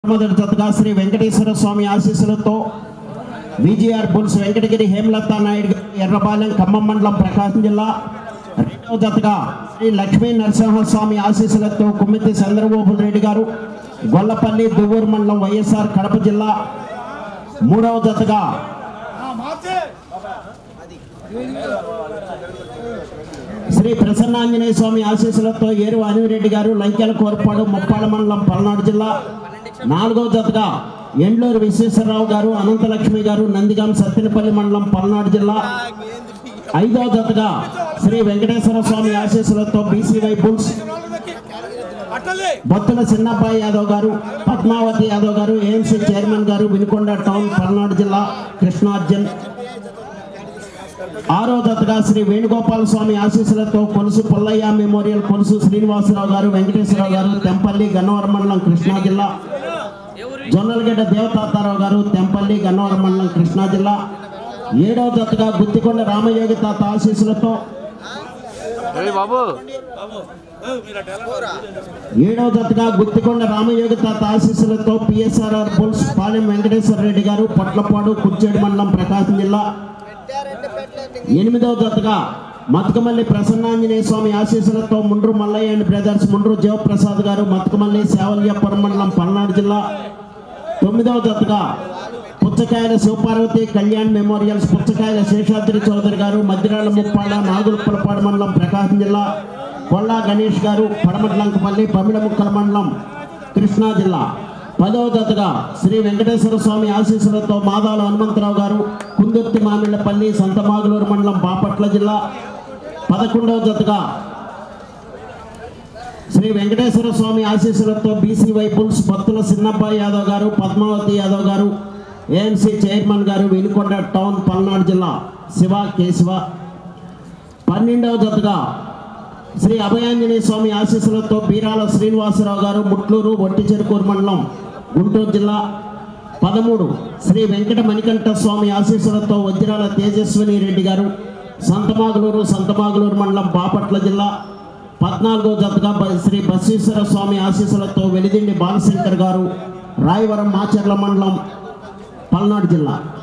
మొదటి జతగా శ్రీ వెంకటేశ్వర స్వామి ఆశీస్సులతో విజిఆర్ బుల్స్ వెంకటగిరి హేమలత నాయుడు గారు ఎర్రపాలెం ఖమ్మం మండలం ప్రకాశం జిల్లా రెండవ జతగా శ్రీ లక్ష్మీ నరసింహస్వామి ఆశీస్సులతో కుమ్మితి చంద్రబాబు రెడ్డి గారు గొల్లపల్లి దువ్వూరు మండలం వైఎస్ఆర్ కడప జిల్లా మూడవ జతగా శ్రీ ప్రసన్నాంజనేయ స్వామి ఆశీస్సులతో ఏరు అనివిరెడ్డి గారు లంకెల కోరపాడు ముప్పాడ మండలం పల్నాడు జిల్లా నాలుగవ జతగా ఎండ్లూరు విశ్వేశ్వరరావు గారు అనంతలక్ష్మి గారు నందిగాం సత్తెనపల్లి మండలం పల్నాడు జిల్లా ఐదవ జతగా శ్రీ వెంకటేశ్వర స్వామి ఆశీస్సులతో బీసీవై బుల్స్ బొత్తుల చిన్నబ్బాయి యాదవ్ గారు పద్మావతి యాదవ్ గారు ఏఎంసీ చైర్మన్ గారు వినుకొండ టౌన్ పల్నాడు జిల్లా కృష్ణార్జున్ ఆరో దత్తగా శ్రీ వేణుగోపాల స్వామి ఆశీస్సులతో కొలుసు పుల్లయ్య మెమోరియల్ కొలుసు శ్రీనివాసరావు గారు వెంకటేశ్వరరావు గారు తెంపల్లి గన్నవరం మండలం కృష్ణా జిల్లా జొన్నలగడ్డ దేవతాతారావు గారు తెంపల్లి గన్నవరం మండలం కృష్ణా జిల్లా ఏడవ దత్తగా గుత్తికొండ రామయోగి తాత ఆశీస్సులతో ఏయ్ బాబు ఏడవ జతగా గుత్తికొండ రామయోగి తాత ఆశీస్సులతో పిఎస్ఆర్ఆర్ బుల్స్ పాలెం వెంకటేశ్వర రెడ్డి గారు పొట్లపాడు కుర్చేడు మండలం ప్రకాశం జిల్లా ఎనిమిదవ జతగా మతకమల్లి ప్రసన్నాంజనేయ స్వామి ఆశీస్సులతో ముండ్రు మల్లయ్య అండ్ బ్రదర్స్ ముండ్రు జయప్రసాద్ గారు మతకమల్లి సేవల్యపురం మండలం పల్నాడు జిల్లా తొమ్మిదవ జతగా పుచ్చకాయల శివపార్వతి కళ్యాణ్ మెమోరియల్స్ పుచ్చకాయల శేషాద్రి చౌదరి గారు మద్దిరాల ముప్పాడ నాగులపలపాడు మండలం ప్రకాశం జిల్లా కొల్లా గణేష్ గారు పడమట్లంకపల్లి పమిడముక్కల మండలం కృష్ణా జిల్లా పదవ జతగా శ్రీ వెంకటేశ్వర స్వామి ఆశీస్సులతో మాదాల హనుమంతరావు గారు కుందుర్తి మామిళ్లపల్లి సంతమాగులూరు మండలం బాపట్ల జిల్లా పదకొండవ జతగా శ్రీ వెంకటేశ్వర స్వామి ఆశీస్సులతో బీసీ వైపుల్స్ భక్తుల సిన్నబ్బాయి యాదవ్ గారు పద్మావతి యాదవ్ గారు ఏఎంసీ చైర్మన్ గారు వినుకొండ టౌన్ పల్నాడు జిల్లా శివ కేశవ పన్నెండవ జతగా శ్రీ అభయాంజనేయ స్వామి ఆశీస్సులతో బీరాల శ్రీనివాసరావు గారు ముట్లూరు ఒట్టి చెరుకూరు మండలం గుంటూరు జిల్లా పదమూడు శ్రీ వెంకట మణికంఠ స్వామి ఆశీస్సులతో వజ్రాల తేజస్విని రెడ్డి గారు సంతమాగులూరు సంతమాగులూరు మండలం బాపట్ల జిల్లా పద్నాలుగో జతగా బ- శ్రీ బసవేశ్వర స్వామి ఆశీస్సులతో వెలిదిండి బాలశంకర్ గారు రాయవరం మాచర్ల మండలం పల్నాడు జిల్లా